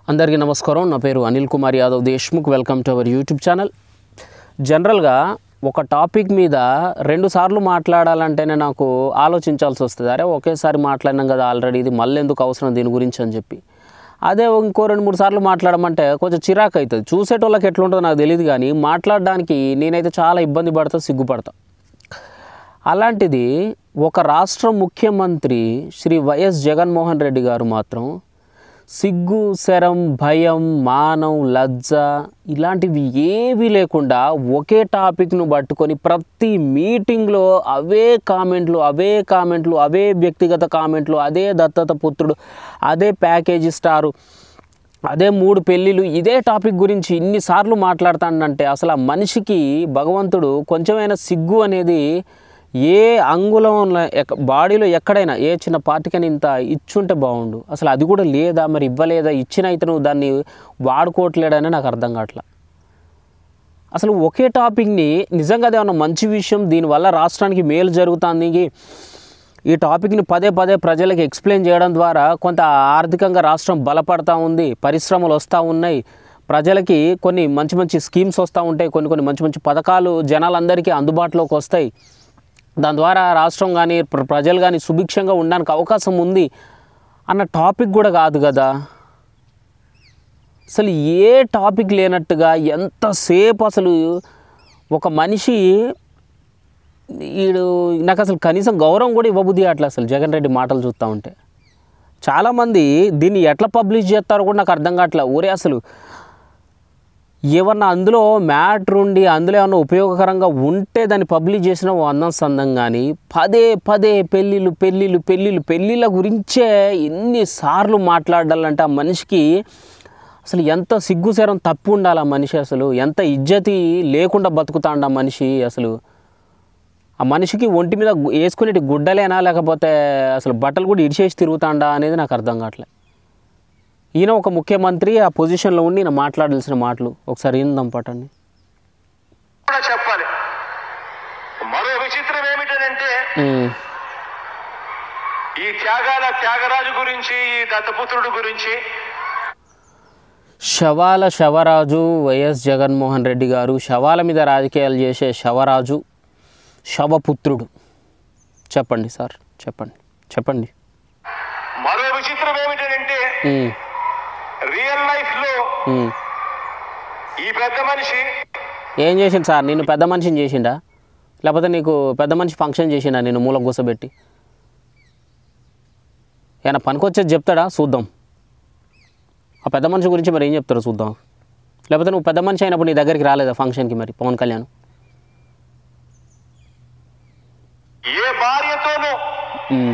అందరికీ నమస్కారం నా పేరు Anil Kumar Yadav Deshmukh welcome to our YouTube channel జనరల్గా ఒక టాపిక్ మీద రెండు సార్లు మాట్లాడాలంటేనే నాకు ఆలోచించాల్సి వస్తుంది అరే ఒకేసారి మాట్లాడినాం కదా ఆల్రెడీ ఇది మళ్ళీ ఎందుకు అవసరం దీని గురించి అని చెప్పి అదే ఇంకో రెండు మూడు సార్లు మాట్లాడమంటే కొంచెం చిరాకు అవుతుంది చూసేటోళ్ళకి ఎట్లుంటుందో నాకు తెలియదు కానీ మాట్లాడడానికి నేనైతే చాలా ఇబ్బంది పడతా సిగ్గుపడతా అలాంటిది ఒక రాష్ట్ర ముఖ్యమంత్రి శ్రీ వైఎస్ జగన్మోహన్ రెడ్డి గారు మాత్రం సిగ్గు శరం భయం మానం లజ్జ ఇలాంటివి ఏవీ లేకుండా ఒకే టాపిక్ను పట్టుకొని ప్రతి మీటింగ్లో అవే కామెంట్లు అవే కామెంట్లు అవే వ్యక్తిగత కామెంట్లు అదే దత్తత పుత్రుడు అదే ప్యాకేజీ స్టారు అదే మూడు పెళ్ళిళ్ళు ఇదే టాపిక్ గురించి ఇన్నిసార్లు మాట్లాడతానంటే అసలు ఆ మనిషికి భగవంతుడు కొంచెమైనా సిగ్గు అనేది ఏ అంగుళంలో ఎక్క బాడీలో ఎక్కడైనా ఏ చిన్న పార్టీకని ఇంత ఇచ్చుంటే బాగుండు అసలు అది కూడా లేదా మరి ఇవ్వలేదా ఇచ్చిన అయితే నువ్వు దాన్ని వాడుకోవట్లేడని నాకు అర్థం కావట్లా అసలు ఒకే టాపిక్ని నిజంగా అదేమన్నా మంచి విషయం దీనివల్ల రాష్ట్రానికి మేలు జరుగుతుంది ఈ టాపిక్ని పదే పదే ప్రజలకు ఎక్స్ప్లెయిన్ చేయడం ద్వారా కొంత ఆర్థికంగా రాష్ట్రం బలపడతా ఉంది పరిశ్రమలు వస్తూ ఉన్నాయి ప్రజలకి కొన్ని మంచి మంచి స్కీమ్స్ వస్తూ ఉంటాయి కొన్ని కొన్ని మంచి మంచి పథకాలు జనాలందరికీ అందుబాటులోకి వస్తాయి దాని ద్వారా రాష్ట్రం కానీ ప్ర- ప్రజలు కానీ సుభిక్షంగా ఉండడానికి అవకాశం ఉంది అన్న టాపిక్ కూడా కాదు కదా అసలు ఏ టాపిక్ లేనట్టుగా ఎంతసేపు అసలు ఒక మనిషి వీడు నాకు అసలు కనీసం గౌరవం కూడా ఇవ్వబుద్ధి అట్లా అసలు జగన్ రెడ్డి మాటలు చూస్తూ ఉంటే చాలామంది దీన్ని ఎట్లా పబ్లిష్ చేస్తారో కూడా నాకు అర్థం కావట్లే ఊరే అసలు ఏమన్నా అందులో మ్యాటర్ ఉండి అందులో ఏమన్నా ఉపయోగకరంగా ఉంటే దాన్ని పబ్లిష్ చేసిన ఓ అందం సందం కానీ పదే పదే పెళ్ళిళ్ళు పెళ్ళిళ్ళు పెళ్ళిళ్ళు పెళ్ళిళ్ళ గురించే ఎన్నిసార్లు మాట్లాడాలంటే ఆ మనిషికి అసలు ఎంత సిగ్గుసేరం తప్పు ఉండాలి ఆ మనిషి అసలు ఎంత ఇజ్జతి లేకుండా బతుకుతాండ ఆ మనిషి అసలు ఆ మనిషికి ఒంటి మీద గు- వేసుకునేటి గుడ్డలేనా లేకపోతే అసలు బట్టలు కూడా ఇడిచేసి తిరుగుతాండా అనేది నాకు అర్థం కావట్లే ఈయన ఒక ముఖ్యమంత్రి ఆ పొజిషన్లో ఉండి ఈయన మాట్లాడాల్సిన మాటలు ఒకసారి ఏందాం పట్టండి కూడా చెప్పాలి మరో విచిత్రం ఏమిటంటే ఉమ్, ఈ త్యాగాల త్యాగరాజు గురించి ఈ దత్తపుత్రుడు గురించి శవాల శవరాజు వైఎస్ జగన్మోహన్ రెడ్డి గారు శవాల మీద రాజకీయాలు చేసే శవరాజు శవపుత్రుడు చెప్పండి సార్ చెప్పండి చెప్పండి మరో విచిత్రం ఏమిటంటే ఉమ్, రియల్ లైఫ్ లో ఉమ్. ఈ పెద్ద మనిషి ఏం చేసిండు సార్ నేను పెద్ద మనిషిని చేసిండా లేకపోతే నీకు పెద్ద మనిషి ఫంక్షన్ చేసిండా నేను మూల కూసబెట్టి ఏమైనా పనికొచ్చేది చెప్తాడా చూద్దాం ఆ పెద్ద మనిషి గురించి మరి ఏం చెప్తారో చూద్దాం లేకపోతే నువ్వు పెద్ద మనిషి అయినప్పుడు నీ దగ్గరికి రాలేదా ఫంక్షన్కి మరి పవన్ కళ్యాణ్ ఏ భార్యతోనూ ఉమ్,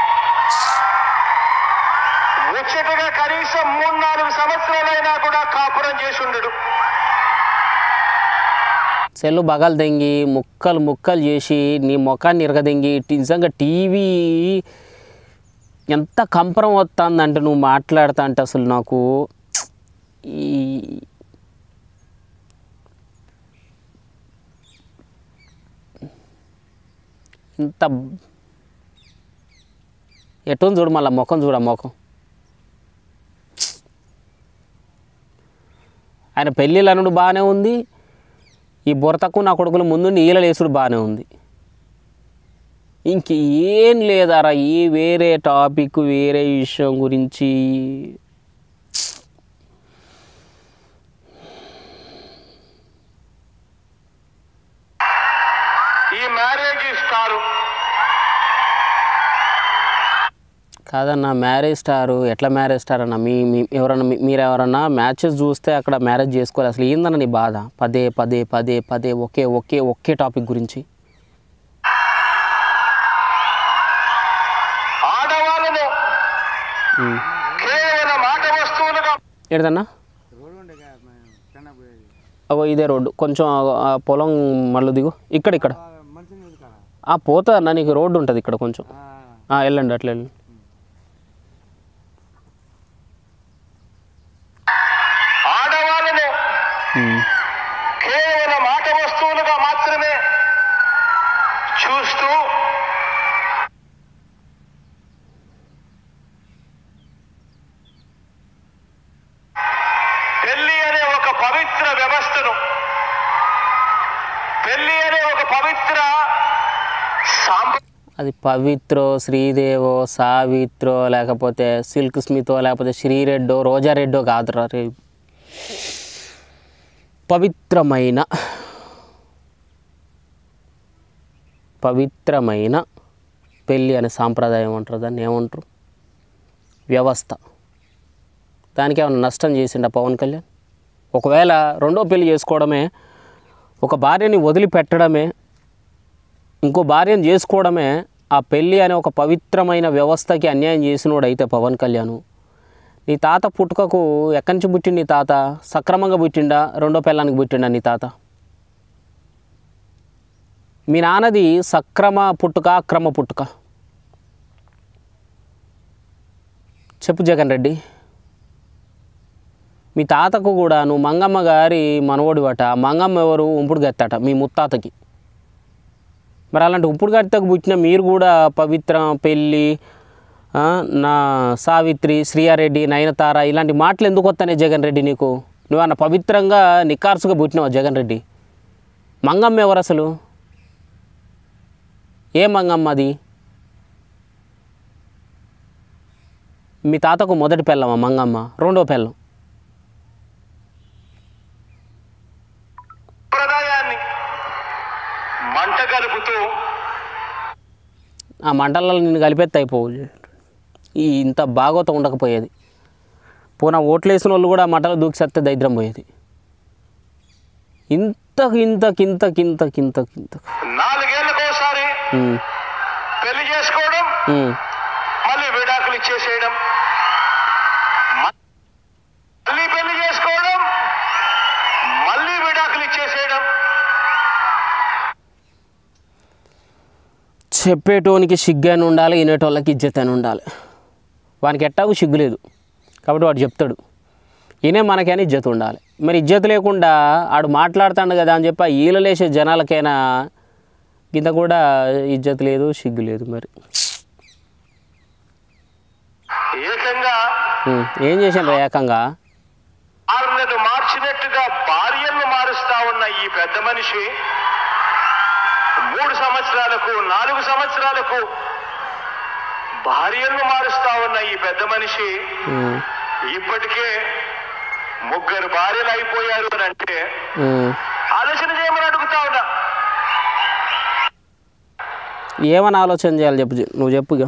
ముచ్చటగా కనీసం మూడు నాలుగు సంవత్సరాలైనా కూడా కాపురం చేసి ఉండడు సెల్లు బగలు దెంగి ముక్కలు ముక్కలు చేసి నీ ముఖాన్ని ఇరగదెంగి టి- నిజంగా టీవీ ఎంత కంపరం వస్తుందంటే నువ్వు మాట్లాడుతా అంటే అసలు నాకు ఈ ఇంత ఎటు చూడు మళ్ళీ ముఖం చూడ ముఖం ఆయన పెళ్ళిళ్ళు అనుడు బాగానే ఉంది ఈ బుర్రతకు నా కొడుకులు ముందు ఈల లేసుడు బాగానే ఉంది ఇంక ఏం లేదారా ఈ వేరే టాపిక్ వేరే విషయం గురించి ఈ మ్యారేజ్ స్టారు కాదన్న మ్యారేజ్ స్టారు ఎట్లా మ్యారేజ్ స్టార్ అన్న మీ మీ ఎవరన్నా మీ- మీరు ఎవరన్నా మ్యాచెస్ చూస్తే అక్కడ మ్యారేజ్ చేసుకోవాలి అసలు ఏందన్న నీ బాధ పదే పదే పదే పదే ఒకే ఒకే ఒకే టాపిక్ గురించి ఆడవాళ్ళను ఉమ్. కేవలం ఆట వస్తువులుగా ఏడదన్నా అగో ఇదే రోడ్డు కొంచెం ఆ- ఆ పొలం మళ్ళీ దిగు ఇక్కడ ఇక్కడ ఆ పోతా అన్న నీకు రోడ్డు ఉంటుంది ఇక్కడ కొంచెం ఆ, వెళ్ళండి అట్లా వెళ్ళండి ఆడవాళ్ళను ఉమ్. కేవలం ఆట వస్తువులుగా మాత్రమే చూస్తూ పవిత్ర సాంప్ర అది పవిత్రో శ్రీదేవో సావిత్రో లేకపోతే సిల్క్ స్మితో లేకపోతే శ్రీరెడ్డో రోజారెడ్డో కాదురా రే పవిత్రమైన పవిత్రమైన పెళ్ళి అనే సాంప్రదాయం అంటారు దాన్ని ఏమంటారు వ్యవస్థ దానికి ఏమైనా నష్టం చేసిండ పవన్ కళ్యాణ్ ఒకవేళ రెండో పెళ్లి చేసుకోవడమే ఒక భార్యని వదిలిపెట్టడమే ఇంకో భార్యను చేసుకోవడమే ఆ పెళ్ళి అనే ఒక పవిత్రమైన వ్యవస్థకి అన్యాయం చేసినోడు అయితే పవన్ కళ్యాణ్ నీ తాత పుట్టుకకు ఎక్కడి నుంచి పుట్టిండి నీ తాత సక్రమంగా పుట్టిండా రెండో పిల్లానికి పుట్టిండా నీ తాత మీ నాన్నది సక్రమ పుట్టుక అక్రమ పుట్టుక చెప్పు జగన్ రెడ్డి మీ తాతకు కూడా నువ్వు మంగమ్మ గారి మనవడివట ఆ మంగమ్మ ఎవరు ఉంపుడు గత్తట మీ ముత్తాతకి మరి అలాంటి ఉప్పుడు గత్తకు పుట్టిన మీరు కూడా పవిత్ర పెళ్ళి ఆ, నా సావిత్రి శ్రీయారెడ్డి నయనతార ఇలాంటి మాటలు ఎందుకు వస్తాయి జగన్ రెడ్డి నీకు నువ్వు అన్న పవిత్రంగా నికార్సుగా పుట్టినావా జగన్ రెడ్డి మంగమ్మ ఎవరు అసలు ఏ మంగమ్మ అది మీ తాతకు మొదటి పెళ్ళమా మంగమ్మ రెండో పెళ్ళం సంప్రదాయాన్ని మంట కలుపుతూ ఆ మంటలలో నిన్ను కలిపేస్తే అయిపోవు ఈ ఇంత భాగవతం ఉండకపోయేది పోనా ఓట్లేసిన వాళ్ళు కూడా ఆ మంటలో దూకి సత్తే దరిద్రం పోయేది ఇంత ఇంత కింత కింత కింత కింత నాలుగేళ్లకోసారి ఉమ్, పెళ్లి చేసుకోవడం ఉమ్. మళ్ళీ విడాకులు ఇచ్చేసేయడం మ- మళ్ళీ పెళ్లి చేసుకోవడం మళ్ళీ విడాకులు ఇచ్చేసేయడం చెప్పేటోనికి సిగ్గు అని ఉండాలి వినేటోళ్ళకి ఇజ్జత్ అని ఉండాలి వానికి ఎట్టాగు సిగ్గు లేదు కాబట్టి వాడు చెప్తాడు ఈయనే మనకైనా ఇజ్జత్ ఉండాలి మరి ఇజ్జత్ లేకుండా ఆడు మాట్లాడుతాడు కదా అని చెప్పి ఆ ఈలలేసే జనాలకైనా ఇంత కూడా ఇజ్జత్ లేదు సిగ్గు లేదు మరి ఏకంగా ఉమ్, ఏం చేశాను ఏకంగా ఆరులను మార్చినట్టుగా భార్యలను మారుస్తా ఉన్న ఈ పెద్ద మనిషి మూడు సంవత్సరాలకు నాలుగు సంవత్సరాలకు భార్యలను మారుస్తా ఉన్న ఈ పెద్ద మనిషి ఉమ్, ఇప్పటికే ముగ్గురు భార్యలు అయిపోయారు అని అంటే ఉమ్. ఆలోచన చేయమని అడుగుతా ఉన్నా ఏమని ఆలోచన చేయాలి చెప్పు నువ్వు చెప్పుగా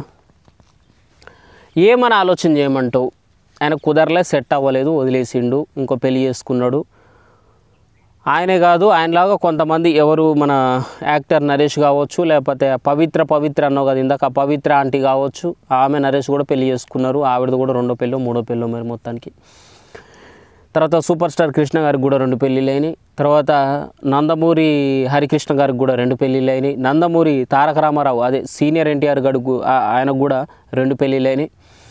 ఏమని ఆలోచన చేయమంటావు ఆయన కుదరలే సెట్ అవ్వలేదు వదిలేసిండు ఇంకో పెళ్లి చేసుకున్నాడు ఆయనే కాదు ఆయనలాగా కొంతమంది ఎవరు మన యాక్టర్ నరేష్ కావచ్చు లేకపోతే పవిత్ర పవిత్ర అన్నావు కదా ఇందాక ఆ పవిత్ర ఆంటీ కావచ్చు ఆమె నరేష్ కూడా పెళ్లి చేసుకున్నారు ఆవిడది కూడా రెండో పెళ్ళో మూడో పెళ్ళో మరి మొత్తానికి తర్వాత సూపర్ స్టార్ కృష్ణ గారికి కూడా రెండు పెళ్ళిళ్ళు అయినాయి తర్వాత నందమూరి హరికృష్ణ గారికి కూడా రెండు పెళ్ళిళ్ళు అయినాయి నందమూరి తారక రామారావు అదే సీనియర్ ఎన్టీఆర్ గడుగు ఆయనకు కూడా రెండు పెళ్ళిళ్ళు అయినాయి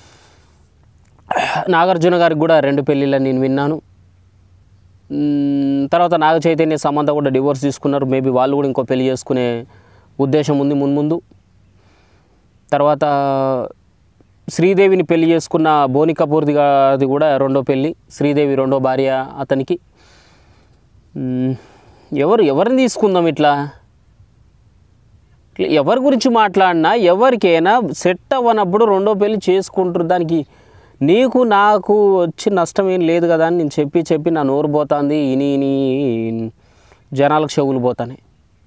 నాగార్జున గారికి కూడా రెండు పెళ్ళిళ్ళు అని నేను విన్నాను మ్మ్, తర్వాత నాగ చైతన్య సమంత కూడా డివోర్స్ తీసుకున్నారు మేబీ వాళ్ళు కూడా ఇంకో పెళ్లి చేసుకునే ఉద్దేశం ఉంది ముందు ముందు తర్వాత శ్రీదేవిని పెళ్లి చేసుకున్న బోని కపూర్ది గారిది కూడా రెండో పెళ్ళి శ్రీదేవి రెండో భార్య అతనికి మ్మ్, ఎవరు ఎవరిని తీసుకుందాం ఇట్లా ఇట్లా ఎవరి గురించి మాట్లాడినా ఎవరికైనా సెట్ అవ్వనప్పుడు రెండో పెళ్ళి చేసుకుంటారు దానికి నీకు నాకు వచ్చి నష్టం ఏం లేదు కదా అని నేను చెప్పి చెప్పి నా నోరు పోతుంది ఇని ఇని జనాలకు చెవులు పోతాయి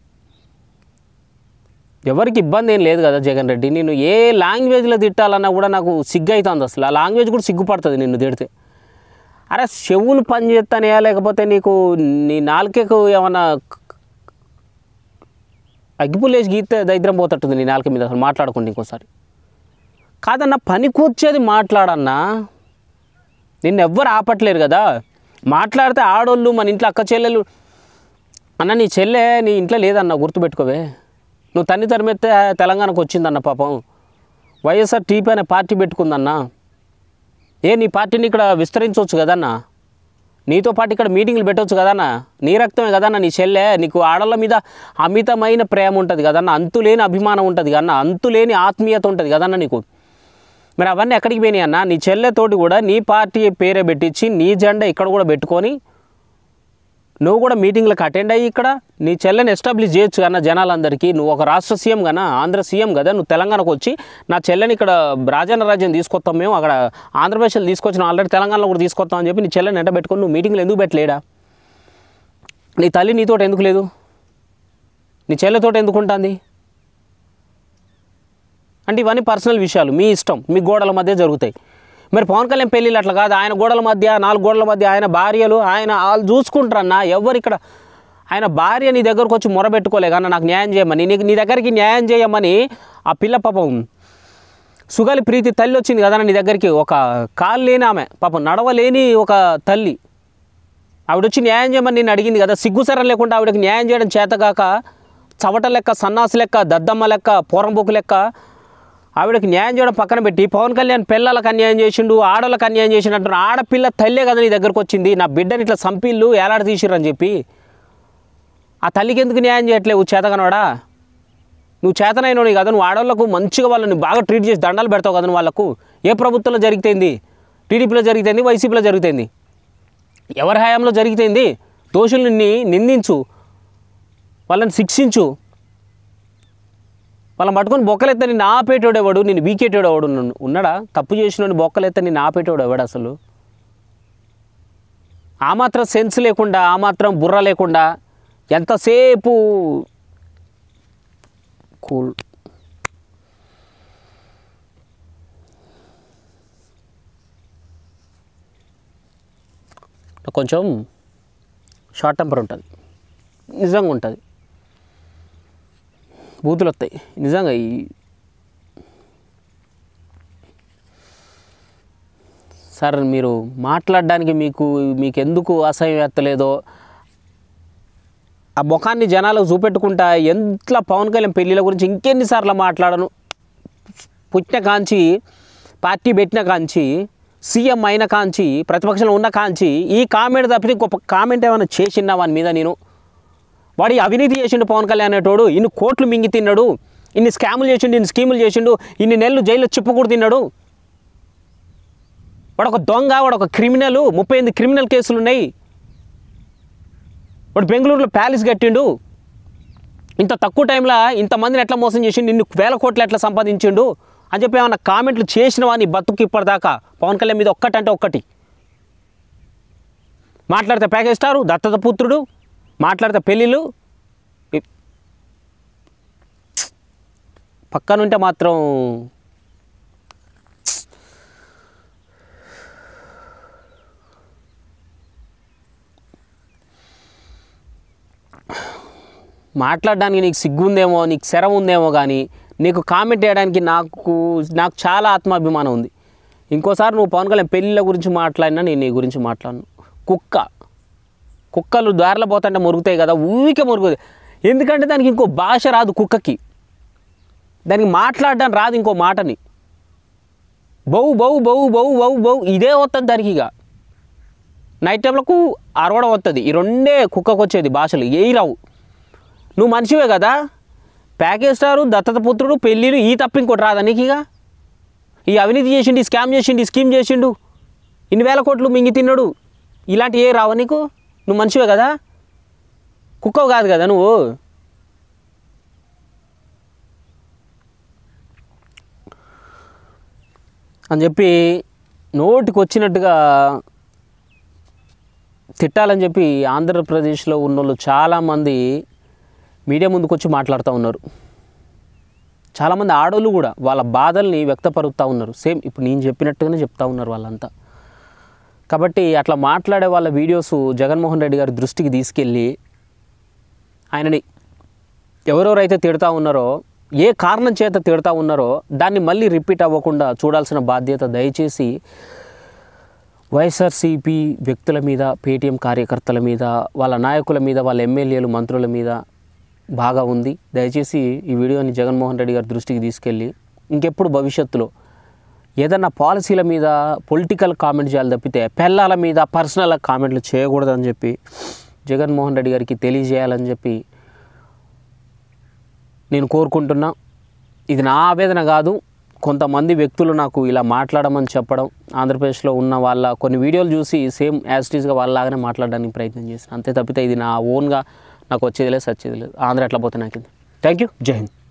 ఎవరికి ఇబ్బంది ఏం లేదు కదా జగన్ రెడ్డి నేను ఏ లాంగ్వేజ్లో తిట్టాలన్నా కూడా నాకు సిగ్గు అవుతుంది అసలు ఆ లాంగ్వేజ్ కూడా సిగ్గుపడుతుంది నిన్ను తిడితే అరే చెవులు పని చేస్తానయా లేకపోతే నీకు నీ నాలుకకు ఏమన్నా అగ్గిపుల్లేసి గీస్తే దరిద్రం పోతట్టుంది నీ నాలుక మీద అసలు మాట్లాడకుండా ఇంకోసారి కాదన్నా పని కూర్చేది మాట్లాడన్నా నిన్ను ఎవ్వరు ఆపట్లేరు కదా మాట్లాడితే ఆడోళ్ళు మన ఇంట్లో అక్క చెల్లెలు అన్న నీ చెల్లె నీ ఇంట్లో లేదన్న గుర్తుపెట్టుకోవే నువ్వు తన్ని తరిమెత్తే తెలంగాణకు వచ్చిందన్న పాపం వైఎస్ఆర్ టీపీ అనే పార్టీ పెట్టుకుందన్న ఏ నీ పార్టీని ఇక్కడ విస్తరించవచ్చు కదన్నా నీతో పాటు ఇక్కడ మీటింగ్లు పెట్టవచ్చు కదన్నా నీ రక్తమే కదన్నా నీ చెల్లె నీకు ఆడళ్ళ మీద అమితమైన ప్రేమ ఉంటుంది కదన్నా అంతులేని అభిమానం ఉంటుంది కదన్నా అంతులేని ఆత్మీయత ఉంటుంది కదన్నా నీకు మరి అవన్నీ ఎక్కడికి పోయినాయి అన్న నీ చెల్లెతోటి కూడా నీ పార్టీ పేరే పెట్టించి నీ జెండా ఇక్కడ కూడా పెట్టుకొని నువ్వు కూడా మీటింగ్లకు అటెండ్ అయ్యి ఇక్కడ నీ చెల్లెని ఎస్టాబ్లిష్ చేయొచ్చు అన్న జనాలందరికీ నువ్వు ఒక రాష్ట్ర సీఎం కదా ఆంధ్ర సీఎం కదా నువ్వు తెలంగాణకు వచ్చి నా చెల్లెని ఇక్కడ రాజన్న రాజ్యం తీసుకొస్తాం మేము అక్కడ ఆంధ్రప్రదేశ్లో తీసుకొచ్చిన ఆల్రెడీ తెలంగాణలో కూడా తీసుకొస్తాం అని చెప్పి నీ చెల్లెని ఎంట పెట్టుకొని నువ్వు మీటింగ్లు ఎందుకు పెట్టలేడా నీ తల్లి నీతోటి ఎందుకు లేదు నీ చెల్లెతోటి ఎందుకు ఉంటుంది అంటే ఇవన్నీ పర్సనల్ విషయాలు మీ ఇష్టం మీ గోడల మధ్య జరుగుతాయి మరి పవన్ కళ్యాణ్ పెళ్ళిళ్ళు అట్లా కాదు ఆయన గోడల మధ్య నాలుగు గోడల మధ్య ఆయన భార్యలు ఆయన వాళ్ళు చూసుకుంటారన్న ఎవరు ఇక్కడ ఆయన భార్య నీ దగ్గరకు వచ్చి మొరబెట్టుకోలే కానీ నాకు న్యాయం చేయమని నీకు నీ దగ్గరికి న్యాయం చేయమని ఆ పిల్ల పాపం సుగాలి ప్రీతి తల్లి వచ్చింది కదా నీ దగ్గరికి ఒక కాలు లేని ఆమె పాపం నడవలేని ఒక తల్లి ఆవిడ వచ్చి న్యాయం చేయమని నేను అడిగింది కదా సిగ్గుసరం లేకుండా ఆవిడకి న్యాయం చేయడం చేతగాక చవట లెక్క సన్నాసి లెక్క దద్దమ్మ లెక్క పోరంబోకు లెక్క ఆవిడకి న్యాయం చేయడం పక్కన పెట్టి పవన్ కళ్యాణ్ పిల్లలకు అన్యాయం చేసిండు ఆడలకు అన్యాయం చేసిండు అంటున్నారు ఆడపిల్ల తల్లే కదా నీ దగ్గరకు వచ్చింది నా బిడ్డని ఇట్లా సంపిల్లు ఏలాడ తీసిర్రు చెప్పి ఆ తల్లికి ఎందుకు న్యాయం చేయట్లేవు చేతగనవాడా నువ్వు చేతనైనోని కదా నువ్వు ఆడవాళ్ళకు మంచిగా వాళ్ళని బాగా ట్రీట్ చేసి దండాలు పెడతావు కదా నువ్వు వాళ్ళకు ఏ ప్రభుత్వంలో జరిగితేంది టీడీపీలో జరిగితేంది వైసీపీలో జరిగితేంది ఎవరి హయాంలో జరిగితేంది దోషుల్ని నిందించు వాళ్ళని శిక్షించు వాళ్ళని పట్టుకొని బొక్కలెత్త నిన్ను ఆపేటోడు ఎవడు నిన్ను బీకేటోడు ఎవడు ఉన్నాడు- ఉన్నాడా తప్పు చేసిన బొక్కలెత్త నిన్ను ఆపేటోడు ఎవడు అసలు ఆ మాత్రం సెన్స్ లేకుండా ఆ మాత్రం బుర్ర లేకుండా ఎంతసేపు కూల్ నాకు కొంచెం షార్ట్ టెంపర్ ఉంటుంది నిజంగా ఉంటుంది బూతులు వస్తాయి నిజంగా ఈ సార్ మీరు మాట్లాడడానికి మీకు మీకు ఎందుకు అసహ్యం ఎత్తలేదో ఆ ముఖాన్ని జనాలకు చూపెట్టుకుంటా ఎంత పవన్ కళ్యాణ్ పెళ్ళిళ్ళ గురించి ఇంకెన్నిసార్లు మాట్లాడను పుట్టిన కాంచి పార్టీ పెట్టిన కాంచి సీఎం అయిన కాంచి ప్రతిపక్షంలో ఉన్న కాంచి ఈ కామెంట్ తప్పితే గొప్ప కామెంట్ ఏమైనా చేసినా వాని మీద నేను వాడు ఈ అవినీతి చేసిండు పవన్ కళ్యాణ్ అనేటోడు ఇన్ని కోట్లు మింగి తిన్నాడు ఇన్ని స్కాములు చేసిండు ఇన్ని స్కీములు చేసిండు ఇన్ని నెలలు జైల్లో చిప్పకూడు తిన్నాడు వాడు ఒక దొంగ వాడు ఒక క్రిమినల్ ముప్పై ఎనిమిది క్రిమినల్ కేసులు ఉన్నాయి వాడు బెంగళూరులో ప్యాలెస్ కట్టిండు ఇంత తక్కువ టైంలో ఇంతమందిని ఎట్లా మోసం చేసిండు ఇన్ని వేల కోట్లు ఎట్లా సంపాదించిండు అని చెప్పి ఏమన్నా కామెంట్లు చేసిన వాని బతుకు ఇప్పటిదాకా పవన్ కళ్యాణ్ మీద ఒక్కటంటే ఒక్కటి మాట్లాడితే ప్యాకేజ్ స్టారు దత్తత పుత్రుడు మాట్లాడితే పెళ్ళిళ్ళు ఇ- పక్కనుంటే మాత్రం మాట్లాడడానికి నీకు సిగ్గు ఉందేమో నీకు శరం ఉందేమో కానీ నీకు కామెంట్ చేయడానికి నాకు నాకు చాలా ఆత్మాభిమానం ఉంది ఇంకోసారి నువ్వు పవన్ కళ్యాణ్ పెళ్ళిళ్ళ గురించి మాట్లాడినా నేను నీ గురించి మాట్లాడను కుక్క కుక్కలు దారిలో పోతుంటే మురుగుతాయి కదా ఊరికే మురుగుతాయి ఎందుకంటే దానికి ఇంకో భాష రాదు కుక్కకి దానికి మాట్లాడడానికి రాదు ఇంకో మాటని బౌ బౌ బౌ బౌ బౌ బౌ ఇదే వస్తుంది దానికి ఇక నైట్ టైంలకు అరవడం వస్తుంది ఈ రెండే కుక్కకు వచ్చేది భాషలు ఏ రావు నువ్వు మనిషివే కదా ప్యాకేజ్ స్టారు దత్తత పుత్రుడు పెళ్ళిళ్ళు ఈ తప్ప ఇంకోటి రాదా నీకు ఇక ఈ అవినీతి చేసిండు ఈ స్కామ్ చేసిండు ఈ స్కీమ్ చేసిండు ఇన్ని వేల కోట్లు మింగి తిన్నాడు ఇలాంటి ఏ రావా నీకు నువ్వు మనిషివే కదా కుక్కవు కాదు కదా నువ్వు అని చెప్పి నోటికి వచ్చినట్టుగా తిట్టాలని చెప్పి ఆంధ్రప్రదేశ్లో ఉన్నోళ్ళు చాలామంది మీడియా ముందుకు వచ్చి మాట్లాడుతూ ఉన్నారు చాలామంది ఆడోళ్ళు కూడా వాళ్ళ బాధల్ని వ్యక్తపరుస్తూ ఉన్నారు సేమ్ ఇప్పుడు నేను చెప్పినట్టుగానే చెప్తా ఉన్నారు వాళ్ళంతా కాబట్టి అట్లా మాట్లాడే వాళ్ళ వీడియోస్ జగన్మోహన్ రెడ్డి గారి దృష్టికి తీసుకెళ్ళి ఆయనని ఎవరెవరైతే తిడతా ఉన్నారో ఏ కారణం చేత తిడతా ఉన్నారో దాన్ని మళ్ళీ రిపీట్ అవ్వకుండా చూడాల్సిన బాధ్యత దయచేసి వైఎస్ఆర్సీపీ వ్యక్తుల మీద పేటీఎం కార్యకర్తల మీద వాళ్ళ నాయకుల మీద వాళ్ళ ఎమ్మెల్యేలు మంత్రుల మీద బాగా ఉంది దయచేసి ఈ వీడియోని జగన్మోహన్ రెడ్డి గారి దృష్టికి తీసుకెళ్ళి ఇంకెప్పుడు భవిష్యత్తులో ఏదన్నా పాలసీల మీద పొలిటికల్ కామెంట్ చేయాలి తప్పితే పెళ్ళాల మీద పర్సనల్ కామెంట్లు చేయకూడదని చెప్పి జగన్మోహన్ రెడ్డి గారికి తెలియజేయాలని చెప్పి నేను కోరుకుంటున్నా ఇది నా ఆవేదన కాదు కొంతమంది వ్యక్తులు నాకు ఇలా మాట్లాడమని చెప్పడం ఆంధ్రప్రదేశ్లో ఉన్న వాళ్ళ కొన్ని వీడియోలు చూసి సేమ్ యాజ్ టీజ్గా వాళ్ళలాగానే మాట్లాడడానికి ప్రయత్నం చేసిన అంతే తప్పితే ఇది నా ఓన్గా నాకు వచ్చేది లేదు సచ్చేది లేదు ఆంధ్ర ఎట్లా పోతే నాకు థ్యాంక్ యూ జై హింద్